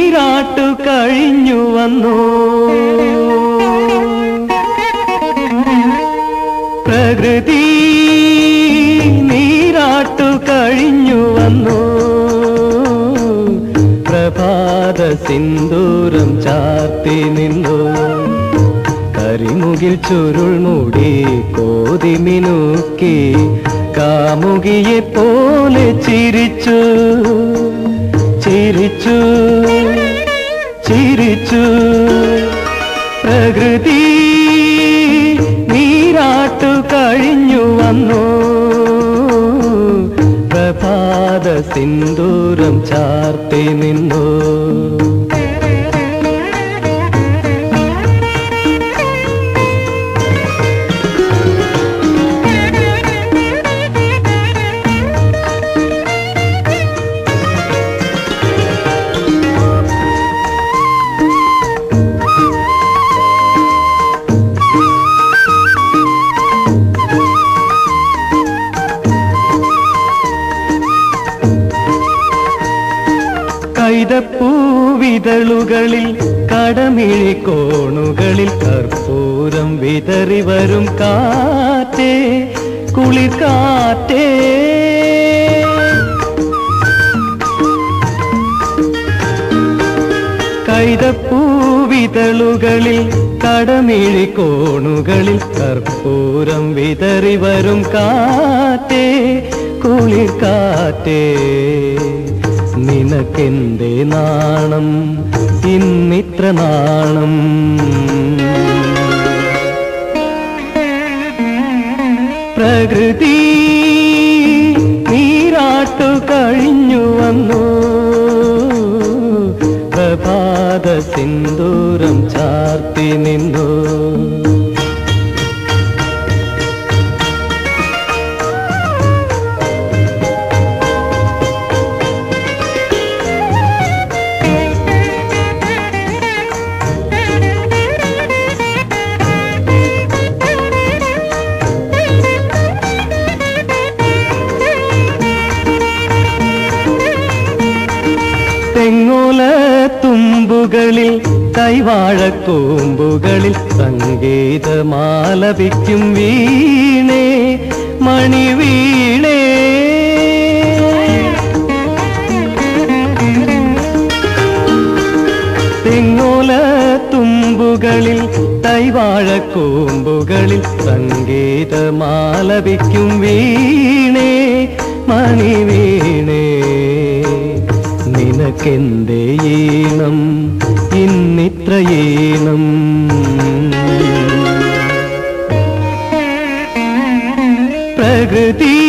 നീരാട്ടു കഴിഞ്ഞു വന്നു പ്രകൃതി നീരാട്ടു കഴിഞ്ഞു വന്നു പ്രഭാത സിന്ദൂരം ചാർത്തി നിന്നു കരിമുകിൽ ചുരുൾ മൂടി കോതി മിനുക്കി കാമുകിയെ പോലെ ചിരിച്ചു ചിരിച്ചു ചിരിച്ചു പ്രകൃതി നീരാട്ടു കഴിഞ്ഞു വന്നു പ്രഭാത സിന്ദൂരം ചാർത്തി നിന്നു കൈതപ്പൂവിതളുകളിൽ കടമിഴി കോണുകളിൽ കർപ്പൂരം വിതറി വരും കാറ്റേ കുളിർ കാറ്റേ കൈതപ്പൂവിതളുകളിൽ കടമിഴി കോണുകളിൽ കർപ്പൂരം വിതറി വരും കാറ്റേ കുളിർ കാറ്റേ നിനക്കെന്തേ നാണം ഇന്നിത്ര നാണം പ്രകൃതി നീരാട്ടു കഴിഞ്ഞു വന്നു പ്രഭാത സിന്ദൂരം ചാർത്തി നിന്നു തെങ്ങോല തുമ്പുകളിൽ കൈവാഴക്കൂമ്പുകളിൽ സംഗീതമാലപിക്കും വീണേ മണിവീണേ തെങ്ങോല തുമ്പുകളിൽ തൈവാഴക്കൂമ്പുകളിൽ സംഗീതമാലപിക്കും വീണേ മണിവീണേ നിനക്കെന്തേ ഈണം ഇന്നിത്ര ഈണം പ്രകൃതി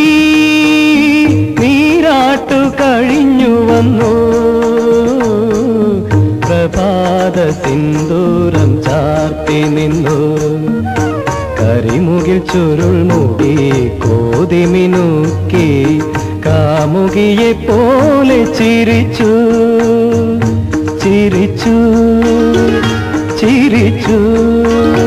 നീരാട്ടു കഴിഞ്ഞു വന്നു പ്രഭാത സിന്ദൂരം ചാർത്തി നിന്നു കരിമുകിൽ ചുരുൾ മൂടി കോതി മിനുക്കി കാമുകിയെ പോലെ ചിരിച്ചു ചിരിച്ചു ചിരിച്ചു